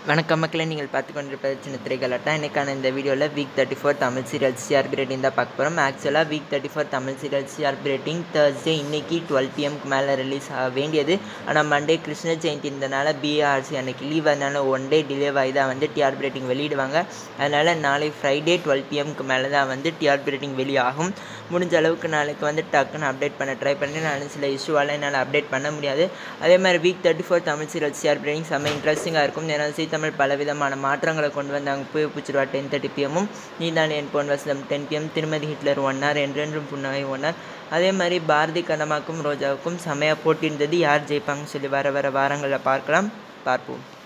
வணக்கம் மக்களை நீங்கள் பார்த்து கொண்டிருப்பது சின்ன திரைகளாட்டா இன்றைக்கான இந்த வீடியோவில் week thirty four Tamil serial CRP rating தான் பார்க்க போகிறோம் ஆக்சுவலாக week thirty four Tamil serial CRP rating Thursday இன்னைக்கு டுவெல் பிஎம்க்கு மேலே ரிலீஸ் ஆக வேண்டியது ஆனால் மண்டே கிருஷ்ண ஜெயந்தி இருந்தனால பிஆர்சி அன்னைக்கு லீவ் அதனால ஒன் டே டிலே ஆகி தான் வந்து டிஆர்பி ரேட்டிங் வெளியிடுவாங்க அதனால் நாளை ஃப்ரைடே டுவெல் பிஎம்க்கு மேலே தான் வந்து டிஆர்பி ரேட்டிங் வெளியாகும் முடிஞ்ச அளவுக்கு நாளைக்கு வந்து டக்குன்னு அப்டேட் பண்ண ட்ரை பண்ணி நான் சில இஷ்யூவால் என்னால் அப்டேட் பண்ண முடியாது அதே மாதிரி week thirty four Tamil serial CRP rating செம்ம இன்ட்ரெஸ்டிங்காக இருக்கும் ஏன்னா சி தமிழ் பல விதமான மாற்றங்களை கொண்டு வந்தாங்க புய பூச்சிருவா ten thirty பிஎம்மும் Neethaane En Pon Vasantham ten PM Thirumathi Hitler one hour Endrendrum Punnagai one hour அதே மாதிரி பாரதி கதமாக்கும் ரோஜாவுக்கும் செமையாக போட்டி இருந்தது யார் ஜெயிப்பாங்கன்னு சொல்லி வர வர வாரங்களில் பார்க்கலாம் பார்ப்போம்